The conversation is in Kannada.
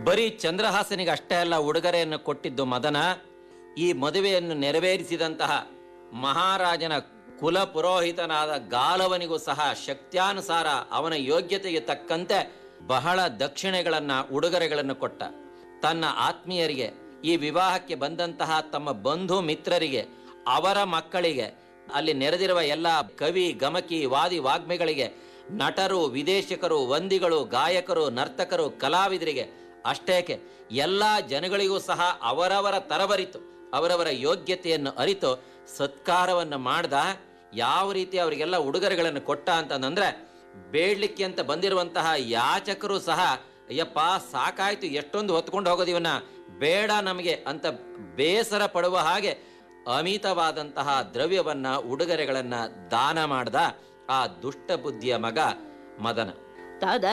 ಬರೀ ಚಂದ್ರಹಾಸನಿಗೆ ಅಷ್ಟೇ ಅಲ್ಲ ಉಡುಗೊರೆಯನ್ನು ಕೊಟ್ಟಿದ್ದು ಮದನ ಈ ಮದುವೆಯನ್ನು ನೆರವೇರಿಸಿದಂತಹ ಮಹಾರಾಜನ ಕುಲ ಪುರೋಹಿತನಾದ ಗಾಲವನಿಗೂ ಸಹ ಶಕ್ತ್ಯಾನುಸಾರ ಅವನ ಯೋಗ್ಯತೆಗೆ ತಕ್ಕಂತೆ ಬಹಳ ದಕ್ಷಿಣೆಗಳನ್ನ ಉಡುಗೊರೆಗಳನ್ನು ಕೊಟ್ಟ ತನ್ನ ಆತ್ಮೀಯರಿಗೆ ಈ ವಿವಾಹಕ್ಕೆ ಬಂದಂತಹ ತಮ್ಮ ಬಂಧು ಮಿತ್ರರಿಗೆ ಅವರ ಮಕ್ಕಳಿಗೆ ಅಲ್ಲಿ ನೆರೆದಿರುವ ಎಲ್ಲ ಕವಿ ಗಮಕಿ ವಾದಿ ವಾಗ್ಮಿಗಳಿಗೆ ನಟರು ವಿದೇಶಿಕರು ವಂದಿಗಳು ಗಾಯಕರು ನರ್ತಕರು ಕಲಾವಿದರಿಗೆ ಅಷ್ಟೇಕೆ ಎಲ್ಲ ಜನಗಳಿಗೂ ಸಹ ಅವರವರ ತರಬರಿತು ಅವರವರ ಯೋಗ್ಯತೆಯನ್ನು ಅರಿತು ಸತ್ಕಾರವನ್ನು ಮಾಡ್ದ ಯಾವ ರೀತಿ ಅವರಿಗೆಲ್ಲ ಉಡುಗೊರೆಗಳನ್ನು ಕೊಟ್ಟ ಅಂತಂದ್ರೆ ಬೇಡ್ಲಿಕ್ಕೆ ಅಂತ ಬಂದಿರುವಂತಹ ಯಾಚಕರು ಸಹ ಅಯ್ಯಪ್ಪ ಸಾಕಾಯ್ತು ಎಷ್ಟೊಂದು ಹೊತ್ಕೊಂಡು ಹೋಗೋದು ಇವನ್ನ ಬೇಡ ನಮಗೆ ಅಂತ ಬೇಸರ ಪಡುವ ಹಾಗೆ ಅಮಿತವಾದಂತಹ ದ್ರವ್ಯವನ್ನ ಉಡುಗೊರೆಗಳನ್ನ ದಾನ ಮಾಡ್ದ ಆ ದುಷ್ಟ ಬುದ್ಧಿಯ ಮಗ ಮದನ ತದ